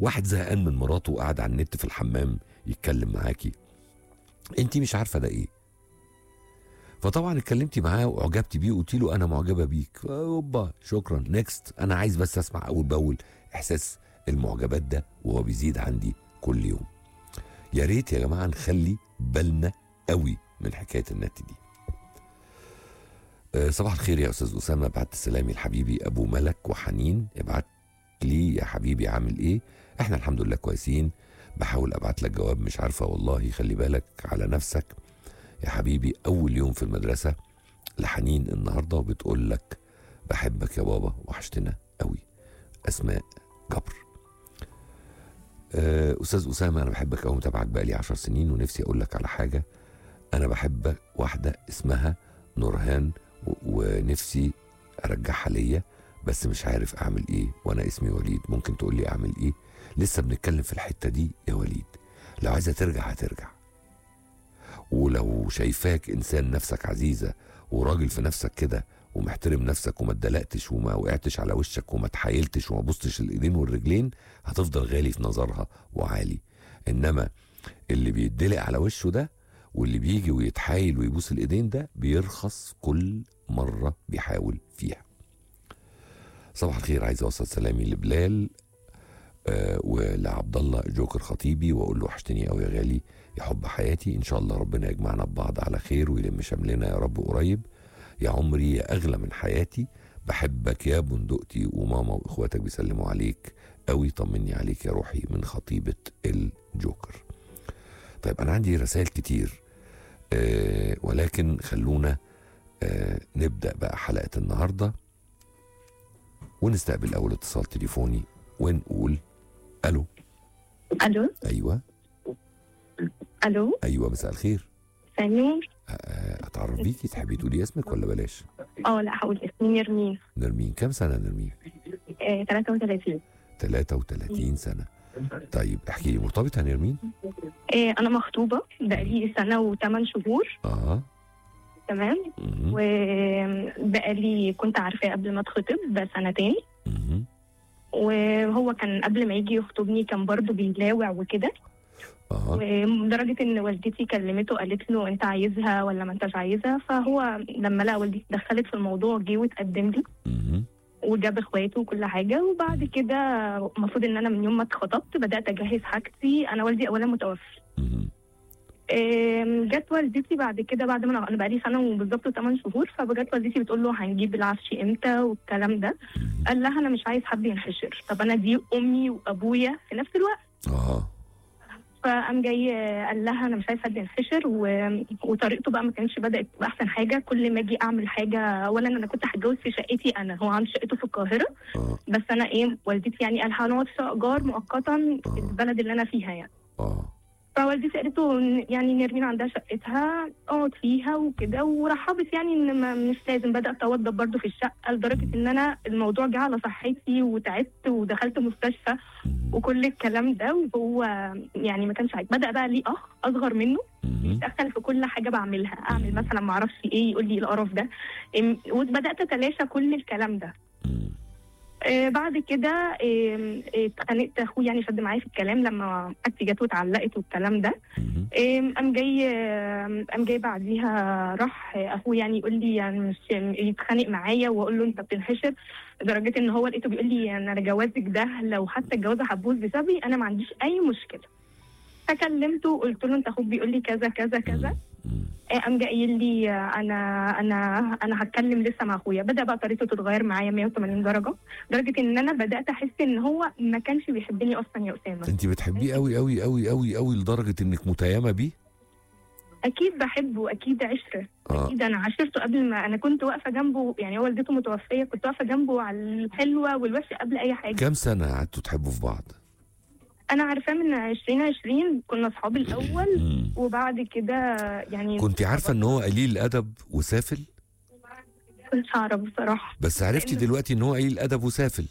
واحد زهقان من مراته وقاعد على النت في الحمام يتكلم معاكي انت مش عارفه ده ايه فطبعا اتكلمتي معاه واعجبتي بيه وقلتي له انا معجبه بيك اوبا شكرا نيكست انا عايز بس اسمع اول باول احساس المعجبات ده وهو بيزيد عندي كل يوم يا ريت يا جماعه نخلي بالنا قوي من حكايه النت دي آه، صباح الخير يا استاذ اسامه بعت سلامي لحبيبي ابو ملك وحنين ابعت لي يا حبيبي عامل ايه احنا الحمد لله كويسين بحاول ابعت لك جواب مش عارفه والله خلي بالك على نفسك يا حبيبي اول يوم في المدرسه لحنين النهارده وبتقول لك بحبك يا بابا وحشتنا قوي اسماء جبر آه، استاذ اسامه انا بحبك قوي متابعك بقالي عشر سنين ونفسي اقول لك على حاجه انا بحب واحده اسمها نورهان و- ونفسي ارجعها ليا بس مش عارف اعمل ايه وانا اسمي وليد ممكن تقول لي اعمل ايه لسه بنتكلم في الحته دي يا وليد لو عايزه ترجع هترجع ولو شايفاك انسان نفسك عزيزه وراجل في نفسك كده ومحترم نفسك وما اتدلقتش وما وقعتش على وشك وما اتحايلتش وما بصتش الايدين والرجلين هتفضل غالي في نظرها وعالي انما اللي بيدلق على وشه ده واللي بيجي ويتحايل ويبوس الايدين ده بيرخص كل مره بيحاول فيها صباح الخير عايز اوصل سلامي لبلال آه ولعبد الله جوكر خطيبي واقول له وحشتني قوي يا غالي يا حب حياتي ان شاء الله ربنا يجمعنا ببعض على خير ويلم شملنا يا رب قريب يا عمري يا اغلى من حياتي بحبك يا بندقتي وماما واخواتك بيسلموا عليك قوي طمني عليك يا روحي من خطيبه الجوكر طيب انا عندي رسائل كتير آه ولكن خلونا آه نبدا بقى حلقه النهارده ونستقبل اول اتصال تليفوني ونقول الو الو ايوه الو ايوه مساء الخير سنور آه، اتعرف بيكي تحبي تقولي اسمك ولا بلاش اه لا هقول اسمي نرمين نرمين كام سنه نرمين آه 33 33 سنه طيب احكي لي مرتبطه يا نرمين آه انا مخطوبه بقالي سنه وثمان شهور اه تمام مهم. وبقالي كنت عارفاه قبل ما اتخطب بسنتين مهم. وهو كان قبل ما يجي يخطبني كان برضه بيلاوع وكده اه ولدرجه ان والدتي كلمته قالت له انت عايزها ولا ما انتش عايزها فهو لما لقى والدتي دخلت في الموضوع جه واتقدم لي مهم. وجاب اخواته وكل حاجه وبعد كده المفروض ان انا من يوم ما اتخطبت بدات اجهز حاجتي انا والدي اولا متوفي مهم. آم، جت والدتي بعد كده بعد ما أنا- انا بقالي سنه وبالظبط 8 شهور فجت والدتي بتقول له هنجيب العفش امتى والكلام ده مهم. قال لها انا مش عايز حد ينحشر طب انا دي امي وابويا في نفس الوقت اه فقام جاي آه، قال لها انا مش عايز حد ينحشر و... وطريقته بقى ما كانتش بدات تبقى احسن حاجه كل ما اجي اعمل حاجه اولا انا كنت هتجوز في شقتي انا هو عنده شقته في القاهره اه بس انا ايه والدتي يعني قال هنقعد في ايجار مؤقتا في البلد اللي انا فيها يعني اه فوالدتي قالت له إن- يعني نرمين عندها شقتها اقعد فيها وكده ورحبت يعني ان ما مش لازم بدات اوضب برضه في الشقه لدرجه ان انا الموضوع جه على صحتي وتعبت ودخلت مستشفى مهم. وكل الكلام ده وهو يعني ما كانش عايز بدا بقى ليه اخ اصغر منه مهم. يتدخل في كل حاجه بعملها اعمل مثلا ما اعرفش ايه يقول لي إيه القرف ده إم- وبدات اتلاشى كل الكلام ده مهم. آه بعد كده آم، آه، اتخانقت اخويا يعني شد معايا في الكلام لما اختي جت واتعلقت والكلام ده مهم. آم، قام جاي آم، قام جاي بعديها راح اخويا يعني يقول لي يعني مش يتخانق معايا واقول له انت بتنحشر لدرجه ان هو لقيته بيقول لي انا جوازك ده لو حتى الجوازه هتبوظ بسببي انا ما عنديش اي مشكله فكلمته وقلت له انت اخوك بيقول لي كذا كذا كذا مهم. آه، قام جاي قايل لي آه، انا انا انا هتكلم لسه مع اخويا بدا بقى طريقته تتغير معايا 180 درجه لدرجه ان انا بدات احس ان هو ما كانش بيحبني اصلا يا اسامه انت بتحبيه قوي قوي قوي قوي قوي لدرجه انك متيمه بيه اكيد بحبه اكيد عشره اه اكيد انا عاشرته قبل ما انا كنت واقفه جنبه يعني هو والدته متوفيه كنت واقفه جنبه على الحلوه والوحشه قبل اي حاجه كام سنه قعدتوا تحبوا في بعض انا عارفاه من 2020 كنا اصحاب الاول مم. وبعد كده يعني كنت عارفه ان هو قليل الادب وسافل كنت اعرف بصراحه بس عرفتي دلوقتي ان هو قليل الادب وسافل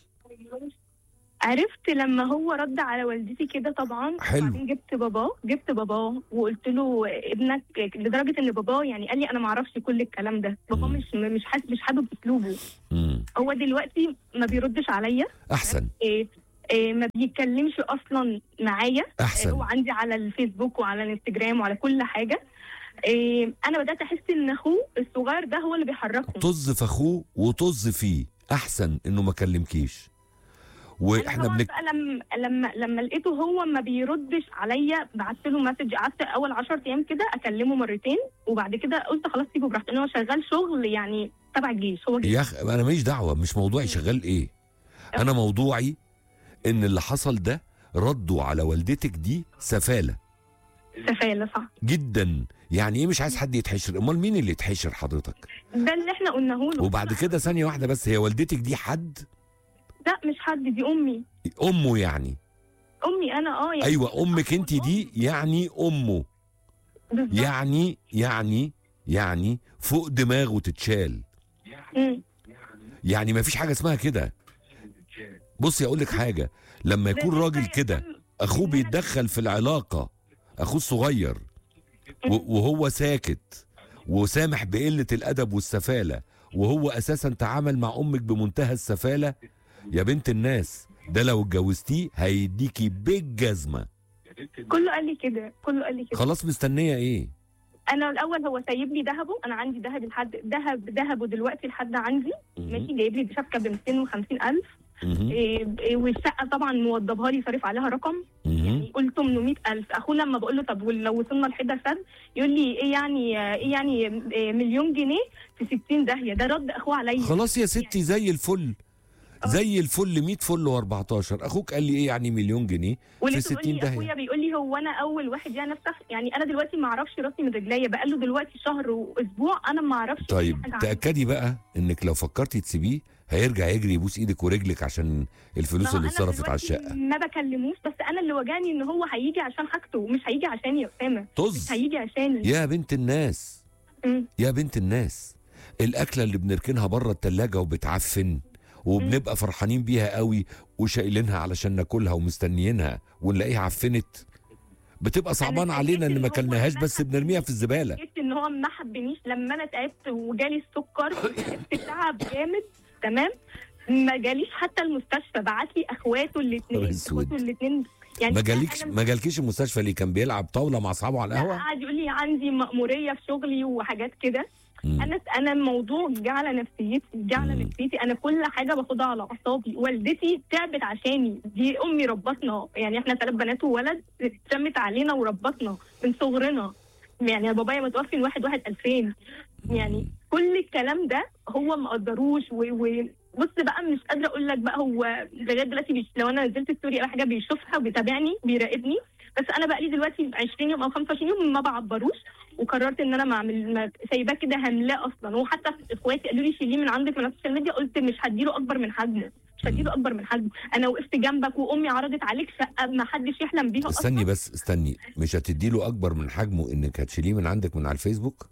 عرفت لما هو رد على والدتي كده طبعا حلو. وبعدين جبت باباه جبت باباه وقلت له ابنك لدرجه ان باباه يعني قال لي انا ما اعرفش كل الكلام ده بابا مم. مش مش حاسس مش حابب اسلوبه مم. هو دلوقتي ما بيردش عليا احسن إيه آه، ما بيتكلمش اصلا معايا آه، هو احسن عندي على الفيسبوك وعلى الانستجرام وعلى كل حاجه آه، انا بدات احس ان اخوه الصغير ده هو اللي بيحركهم طز في اخوه وطز فيه احسن انه ما كلمكيش انا واحنا طبعا بنك بقى لما لما لما لقيته هو ما بيردش عليا بعت له مسج قعدت اول 10 ايام كده اكلمه مرتين وبعد كده قلت خلاص سيبه براحته ان هو شغال شغل يعني تبع الجيش هو جيش يا اخ انا ماليش دعوه مش موضوعي شغال ايه انا موضوعي ان اللي حصل ده ردوا على والدتك دي سفاله سفاله صح جدا يعني ايه مش عايز حد يتحشر امال مين اللي يتحشر حضرتك ده اللي احنا قلناه له وبعد كده ثانيه واحده بس هي والدتك دي حد لا مش حد دي امي امه يعني امي انا اه يعني ايوه امك انت دي يعني امه بالظبط. يعني يعني يعني فوق دماغه تتشال مم. يعني ما فيش حاجه اسمها كده بصي اقول لك حاجه لما يكون راجل كده اخوه بيتدخل في العلاقه اخوه الصغير و- وهو ساكت وسامح بقله الادب والسفاله وهو اساسا تعامل مع امك بمنتهى السفاله يا بنت الناس ده لو اتجوزتيه هيديكي بالجزمه كله قال لي كده كله قال لي كده خلاص مستنيه ايه انا الاول هو سايب لي ذهبه انا عندي ذهب لحد ذهب ذهبه دلوقتي لحد عندي ماشي جايب لي شبكه ب 250000 مهم. إيه إيه والشقه طبعا موضبها لي صارف عليها رقم مهم. يعني قلت 800000 اخوه لما بقول له طب لو وصلنا لحده سد يقول لي ايه يعني ايه يعني إيه مليون جنيه في 60 داهيه ده رد اخوه عليا خلاص يا ستي زي الفل زي الفل 100 فل و14 اخوك قال لي ايه يعني مليون جنيه في ولقيته 60 بيقول لي داهيه اخويا بيقول لي هو انا اول واحد يعني نفسك يعني انا دلوقتي ما اعرفش راسي من رجليا بقى له دلوقتي شهر واسبوع انا ما اعرفش أي طيب حاجة عنه. تاكدي بقى انك لو فكرتي تسيبيه هيرجع يجري يبوس ايدك ورجلك عشان الفلوس ما هو اللي أنا اتصرفت على دلوقتي الشقه ما بكلموش بس انا اللي وجعني ان هو هيجي عشان حاجته مش هيجي عشاني يا اسامه طز مش هيجي عشاني يا بنت الناس مم. يا بنت الناس الاكله اللي بنركنها بره التلاجة وبتعفن وبنبقى فرحانين بيها قوي وشايلينها علشان ناكلها ومستنيينها ونلاقيها عفنت بتبقى صعبان أنا علينا ان اتأكدت ما إن هو كلناهاش ما بس بنرميها في الزباله حسيت ان هو ما حبنيش لما انا تعبت وجالي السكر تعبت تعب جامد تمام ما جاليش حتى المستشفى بعت لي اخواته نهار الاثنين أسود. اخواته الاثنين يعني ما جالكش أنا- ما جالكيش المستشفى اللي كان بيلعب طاوله مع اصحابه على لا القهوه قعد يقول لي عندي مأمورية في شغلي وحاجات كده مم. انا انا الموضوع جه على نفسيتي جه على مم. نفسيتي انا كل حاجه باخدها على اعصابي والدتي تعبت عشاني دي امي ربتنا يعني احنا ثلاث بنات وولد اتشمت علينا وربتنا من صغرنا يعني بابايا متوفي من واحد واحد 2000 يعني كل الكلام ده هو ما قدروش و... و... بص بقى مش قادره اقول لك بقى هو لغايه دلوقتي بيش... لو انا نزلت ستوري او حاجه بيشوفها وبيتابعني بيراقبني بس انا بقى لي دلوقتي 20 يوم او 25 يوم ما بعبروش وقررت ان انا ما اعمل ما سايباه كده هملاه اصلا وحتى اخواتي قالوا لي شيليه من عندك من على السوشيال ميديا قلت مش هديله اكبر من حجمه مش هديله اكبر من حجمه انا وقفت جنبك وامي عرضت عليك شقه ما حدش يحلم بيها اصلا استني بس استني مش هتديله اكبر من حجمه انك هتشيليه من عندك من على الفيسبوك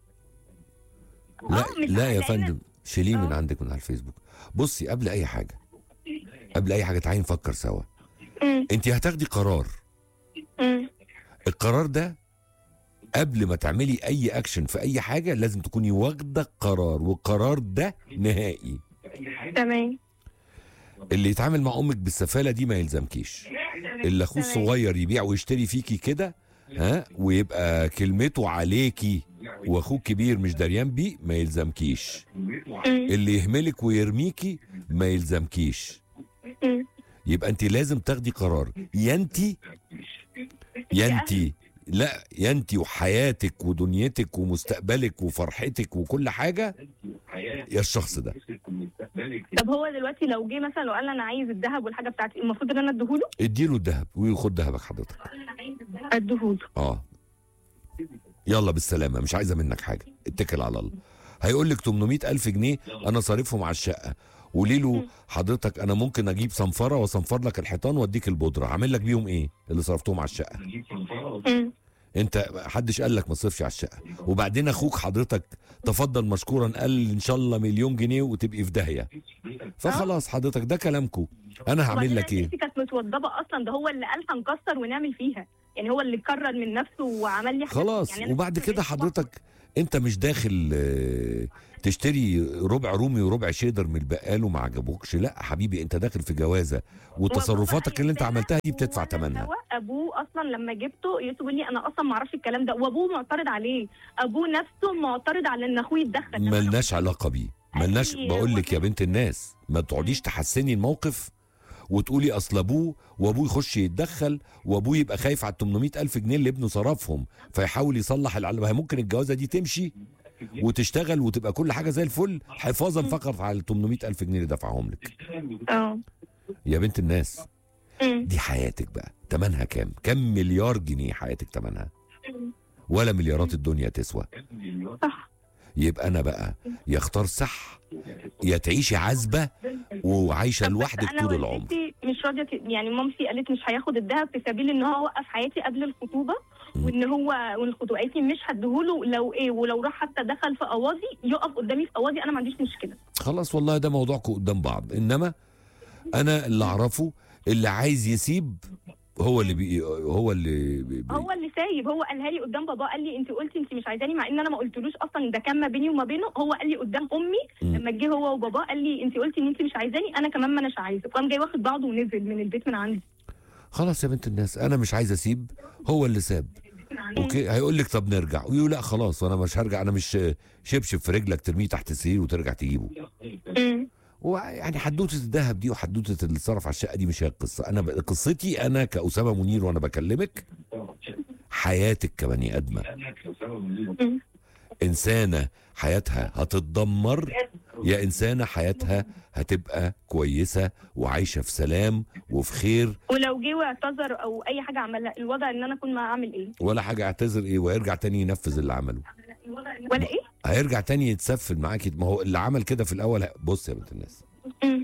لا آه، مش لا يا لأن- فندم شيليه من آه. عندك من على الفيسبوك بصي قبل اي حاجه قبل اي حاجه تعالي نفكر سوا مم. انت هتاخدي قرار مم. القرار ده قبل ما تعملي اي اكشن في اي حاجه لازم تكوني واخده قرار والقرار ده نهائي تمام اللي يتعامل مع امك بالسفاله دي ما يلزمكيش اللي اخوه تمام. الصغير يبيع ويشتري فيكي كده ها ويبقى كلمته عليكي واخوه كبير مش دريان بيه ما يلزمكيش مم. اللي يهملك ويرميكي ما يلزمكيش مم. يبقى انت لازم تاخدي قرار يا انت يا انت لا يا انت وحياتك ودنيتك ومستقبلك وفرحتك وكل حاجه يا الشخص ده طب هو دلوقتي لو جه مثلا لو قال لي انا عايز الذهب والحاجه بتاعتي المفروض ان انا اديهوله اديله الذهب وخد ذهبك حضرتك اديهوله اه يلا بالسلامه مش عايزه منك حاجه اتكل على الله هيقول لك 800 الف جنيه انا صارفهم على الشقه قولي له حضرتك انا ممكن اجيب صنفره واصنفر لك الحيطان واديك البودره عامل لك بيهم ايه اللي صرفتهم على الشقه مم. انت حدش قال لك ما تصرفش على الشقه وبعدين اخوك حضرتك تفضل مشكورا قال ان شاء الله مليون جنيه وتبقي في داهيه فخلاص حضرتك ده كلامكم انا هعمل وبعدين لك ايه البنت كانت متوضبه اصلا ده هو اللي قال هنكسر ونعمل فيها يعني هو اللي قرر من نفسه وعمل لي حاجات. خلاص يعني أنا وبعد كنت كده بقيت حضرتك انت مش داخل آه، تشتري ربع رومي وربع شيدر من البقال وما عجبوكش لا حبيبي انت داخل في جوازه وتصرفاتك اللي انت عملتها دي بتدفع ثمنها سواء ابوه اصلا لما جبته يوسف بيقول لي انا اصلا ما اعرفش الكلام ده وابوه معترض عليه ابوه نفسه معترض على ان اخوه يتدخل ملناش علاقه بيه ملناش أي بقول لك يا وجه. بنت الناس ما تقعديش تحسني الموقف وتقولي اصل ابوه وابوه يخش يتدخل وابوه يبقى خايف على 800 الف جنيه اللي ابنه صرفهم فيحاول يصلح العلم هي ممكن الجوازه دي تمشي وتشتغل وتبقى كل حاجه زي الفل حفاظا فقط على ال 800 الف جنيه اللي دفعهم لك اه يا بنت الناس أمم. دي حياتك بقى تمنها كام كم مليار جنيه حياتك تمنها ولا مليارات الدنيا تسوى صح يبقى انا بقى يا اختار صح يا تعيشي عزبه وعايشه طب بس لوحدك انا طول العمر والدتي مش راضيه ت- يعني مامتي قالت مش هياخد الذهب في سبيل ان هو وقف حياتي قبل الخطوبه مم. وان هو والخطوبه قالت لي مش هديهوله لو ايه ولو راح حتى دخل في قواضي يقف قدامي في قواضي انا ما عنديش مشكله خلاص والله ده موضوعكم قدام بعض انما انا اللي اعرفه اللي عايز يسيب هو اللي بي هو اللي بي بي هو اللي سايب هو قالها لي قدام بابا قال لي انت قلتي انت مش عايزاني مع ان انا ما قلتلوش اصلا ده كان ما بيني وما بينه هو قال لي قدام امي مم. لما جه هو وبابا قال لي انت قلتي ان انت مش عايزاني انا كمان ما اناش عايزه قام جاي واخد بعضه ونزل من البيت من عندي خلاص يا بنت الناس انا مش عايز اسيب هو اللي ساب اوكي هيقول لك طب نرجع ويقول لا خلاص وانا مش هرجع انا مش شبشب في رجلك ترميه تحت السرير وترجع تجيبه مم. ويعني حدوته الذهب دي وحدوته اللي صرف على الشقه دي مش هي القصه انا ب... قصتي انا كاسامه منير وانا بكلمك حياتك كبني ادمه مم. انسانه حياتها هتتدمر يا انسانه حياتها هتبقى كويسه وعايشه في سلام وفي خير ولو جه واعتذر او اي حاجه عملها الوضع ان انا اكون معاه اعمل ايه ولا حاجه اعتذر ايه ويرجع تاني ينفذ اللي عمله ولا ايه هيرجع تاني يتسفل معاكي ما هو اللي عمل كده في الاول بص يا بنت الناس مم.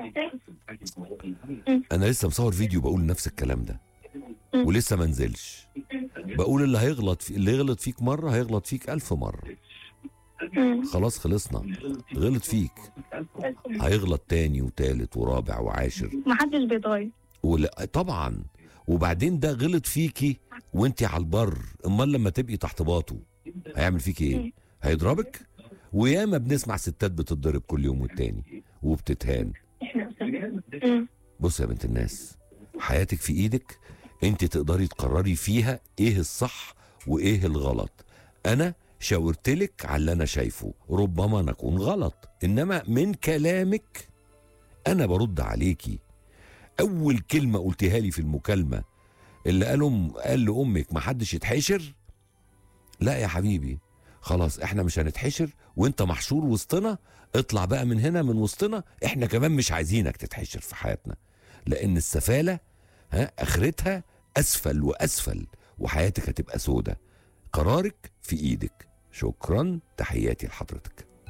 انا لسه مصور فيديو بقول نفس الكلام ده مم. ولسه ما نزلش بقول اللي هيغلط في اللي يغلط فيك مره هيغلط فيك ألف مره مم. خلاص خلصنا غلط فيك هيغلط تاني وتالت ورابع وعاشر محدش بيتغير ولا طبعا وبعدين ده غلط فيكي وانت على البر امال لما تبقي تحت باطه هيعمل فيكي ايه هيضربك وياما بنسمع ستات بتتضرب كل يوم والتاني وبتتهان مم. بص يا بنت الناس حياتك في ايدك انت تقدري تقرري فيها ايه الصح وايه الغلط انا شاورتلك على اللي انا شايفه ربما نكون غلط انما من كلامك انا برد عليكي اول كلمه قلتها لي في المكالمه اللي قالوا قال لامك ما حدش يتحشر لا يا حبيبي خلاص احنا مش هنتحشر وانت محشور وسطنا اطلع بقى من هنا من وسطنا احنا كمان مش عايزينك تتحشر في حياتنا لان السفاله ها اخرتها اسفل واسفل وحياتك هتبقى سودة قرارك في ايدك شكرا تحياتي لحضرتك